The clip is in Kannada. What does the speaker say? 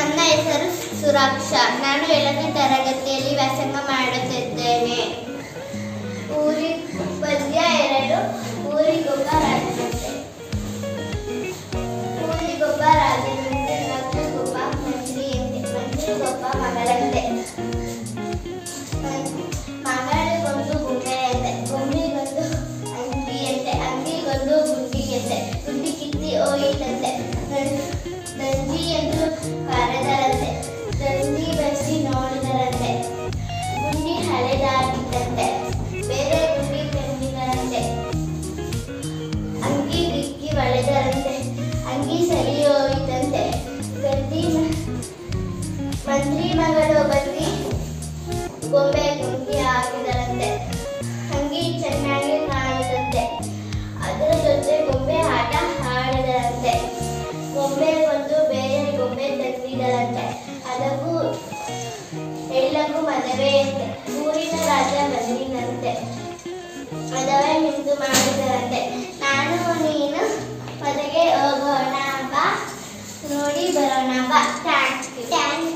ನನ್ನ ಹೆಸರು ಸುರಕ್ಷಾ ನಾನು ಏಳನೇ ತರಗತಿಯಲ್ಲಿ ವ್ಯಾಸಂಗ ಮಾಡುತ್ತಿದ್ದೇನೆ ಊರಿ ಪದ್ಯ ಎರಡು ಊರಿಗೊಬ್ಬ ರಾಜನಂತೆ ಊರಿಗೊಬ್ಬ ರಾಜನಂತೆ ನಕ್ಕುಗೊಬ್ಬ ಮಂತ್ರಿಯಂತೆ ಮಂತ್ರಿಗೊಬ್ಬ ಮಗಳಂತೆ ಮಗಳಿಗೊಂದು ಗುಂಡೆಯಂತೆ ಗುಂಡಿಗೊಂದು ಅಂಗಿಯಂತೆ ಅಂಗಿಗೊಂದು ಗುಂಡಿಯಂತೆ ಗುಂಡಿ ಕಿತ್ತಿ ಹೋಯಿತಂತೆ ದಂಜಿ ಎಂದು ಕರೆದರಂತೆ ದಂಜಿ ಬಸಿ ನೋಡಿದರಂತೆ ಗುಂಡಿ ಹಳೆದಾಗಿದ್ದಂತೆ ಬೇರೆ ಗುಂಡಿ ತಂದಿದರಂತೆ ಅಂಗಿ ಗಿಕ್ಕಿ ಒಳೆದರಂತೆ ಅಂಗಿ ಸರಿ ಹೋಯಿತಂತೆ ಗದ್ದಿ ಮಂತ್ರಿ ಮಗಳು ಬಂದಿ ಗೊಂಬೆ ಗುಂಡಿ ಹಾಕಿದರಂತೆ ಅಂಗಿ ಚೆನ್ನಾಗಿ ಕಾಣಿದಂತೆ ಅದರ ಜೊತೆ ಗೊಂಬೆ ಆಟ ಆಡಿದರಂತೆ ಗೊಂಬೆ ಒಂದು ಬೇರೆ ಗೊಂಬೆ ತಂದಿದರಂತೆ ಅದಕ್ಕೂ ಎಲ್ಲಕ್ಕೂ ಮದುವೆಯಂತೆ ಊರಿನ ರಾಜ ಬಂದಿನಂತೆ ಮದುವೆ ನಿಂತು ಮಾಡಿದರಂತೆ ನಾನು ನೀನು ಮದುವೆಗೆ ಹೋಗೋಣ ಬಾ ನೋಡಿ ಬರೋಣ ಬಾ ಥ್ಯಾಂಕ್ ಯು ಥ್ಯಾಂಕ್